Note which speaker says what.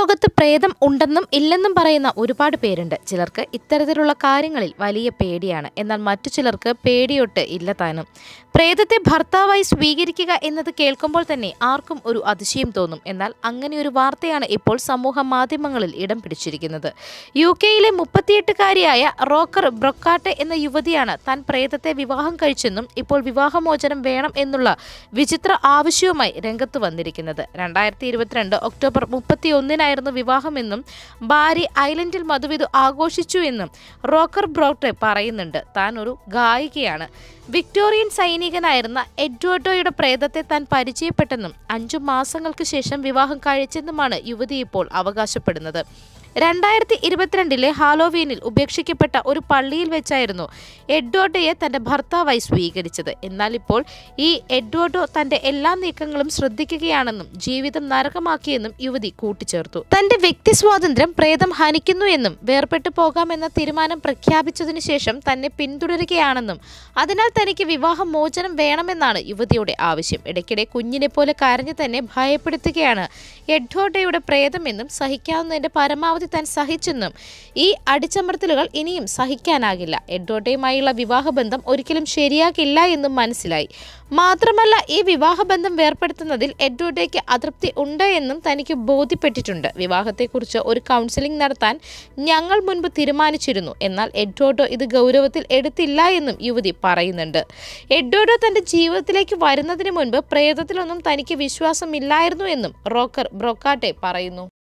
Speaker 1: ലോകത്ത് പ്രേതം ഉണ്ടെന്നും ഇല്ലെന്നും പറയുന്ന ഒരുപാട് പേരുണ്ട് ചിലർക്ക് ഇത്തരത്തിലുള്ള കാര്യങ്ങളിൽ വലിയ പേടിയാണ് എന്നാൽ മറ്റു ചിലർക്ക് പേടിയൊട്ട് ഇല്ല താനും പ്രേതത്തെ ഭർത്താവായി സ്വീകരിക്കുക എന്നത് കേൾക്കുമ്പോൾ തന്നെ ആർക്കും ഒരു അതിശയം തോന്നും എന്നാൽ അങ്ങനെ ഒരു വാർത്തയാണ് ഇപ്പോൾ സമൂഹ മാധ്യമങ്ങളിൽ ഇടം പിടിച്ചിരിക്കുന്നത് യു കെയിലെ മുപ്പത്തിയെട്ടുകാരിയായ റോക്കർ ബ്രൊക്കാട്ടെ എന്ന യുവതിയാണ് താൻ പ്രേതത്തെ വിവാഹം കഴിച്ചെന്നും ഇപ്പോൾ വിവാഹമോചനം വേണം എന്നുള്ള വിചിത്ര ആവശ്യവുമായി രംഗത്ത് വന്നിരിക്കുന്നത് രണ്ടായിരത്തി ഇരുപത്തിരണ്ട് ഒക്ടോബർ മുപ്പത്തി ഒന്നിനായിരുന്നു വിവാഹമെന്നും ഭാര്യ ഐലൻഡിൽ മധുവിധു ആഘോഷിച്ചു എന്നും റോക്കർ ബ്രോട്ടെ പറയുന്നുണ്ട് താൻ ഒരു ഗായികയാണ് വിക്ടോറിയൻ സൈനികനായിരുന്ന എഡ്വേർഡോയുടെ പ്രേതത്തെ താൻ പരിചയപ്പെട്ടെന്നും അഞ്ചു മാസങ്ങൾക്ക് ശേഷം വിവാഹം കഴിച്ചെന്നുമാണ് യുവതി ഇപ്പോൾ അവകാശപ്പെടുന്നത് രണ്ടായിരത്തി ഇരുപത്തിരണ്ടിലെ ഹാലോവീനിൽ ഉപേക്ഷിക്കപ്പെട്ട ഒരു പള്ളിയിൽ വെച്ചായിരുന്നു എഡ്വേർഡോയെ തന്റെ ഭർത്താവായി സ്വീകരിച്ചത് എന്നാൽ ഇപ്പോൾ ഈ എഡ്വേർഡോ തന്റെ എല്ലാ നീക്കങ്ങളും ശ്രദ്ധിക്കുകയാണെന്നും ജീവിതം നരകമാക്കിയെന്നും യുവതി കൂട്ടിച്ചേർത്തു തന്റെ വ്യക്തി സ്വാതന്ത്ര്യം പ്രേതം ഹനിക്കുന്നു എന്നും വേർപെട്ടു പോകാമെന്ന തീരുമാനം പ്രഖ്യാപിച്ചതിനു ശേഷം തന്നെ പിന്തുടരുകയാണെന്നും അതിനാൽ തനിക്ക് വിവാഹ മോചനം വേണമെന്നാണ് യുവതിയുടെ ആവശ്യം ഇടയ്ക്കിടെ കുഞ്ഞിനെ പോലെ കരഞ്ഞു തന്നെ ഭയപ്പെടുത്തുകയാണ് എഡ്വേർഡോയുടെ പ്രേതമെന്നും സഹിക്കാവുന്നതിന്റെ പരമാവധി താൻ സഹിച്ചെന്നും ഈ അടിച്ചമർത്തലുകൾ ഇനിയും സഹിക്കാനാകില്ല എഡ്വേർഡോയുമായുള്ള വിവാഹബന്ധം ഒരിക്കലും ശരിയാകില്ല എന്നും മനസ്സിലായി മാത്രമല്ല ഈ വിവാഹബന്ധം വേർപ്പെടുത്തുന്നതിൽ എഡ്വേർഡോയ്ക്ക് അതൃപ്തി ഉണ്ട് എന്നും തനിക്ക് ബോധ്യപ്പെട്ടിട്ടുണ്ട് വിവാഹത്തെക്കുറിച്ച് ഒരു കൗൺസിലിംഗ് നടത്താൻ ഞങ്ങൾ മുൻപ് തീരുമാനിച്ചിരുന്നു എന്നാൽ എഡ്വേർഡോ ഇത് ഗൗരവത്തിൽ എടുത്തില്ല എന്നും യുവതി പറയുന്നുണ്ട് എഡ്വേർഡോ തന്റെ ജീവിതത്തിലേക്ക് വരുന്നതിന് മുൻപ് പ്രേതത്തിലൊന്നും തനിക്ക് വിശ്വാസമില്ലായിരുന്നു എന്നും റോക്കർ ബ്രൊക്കാട്ടെ പറയുന്നു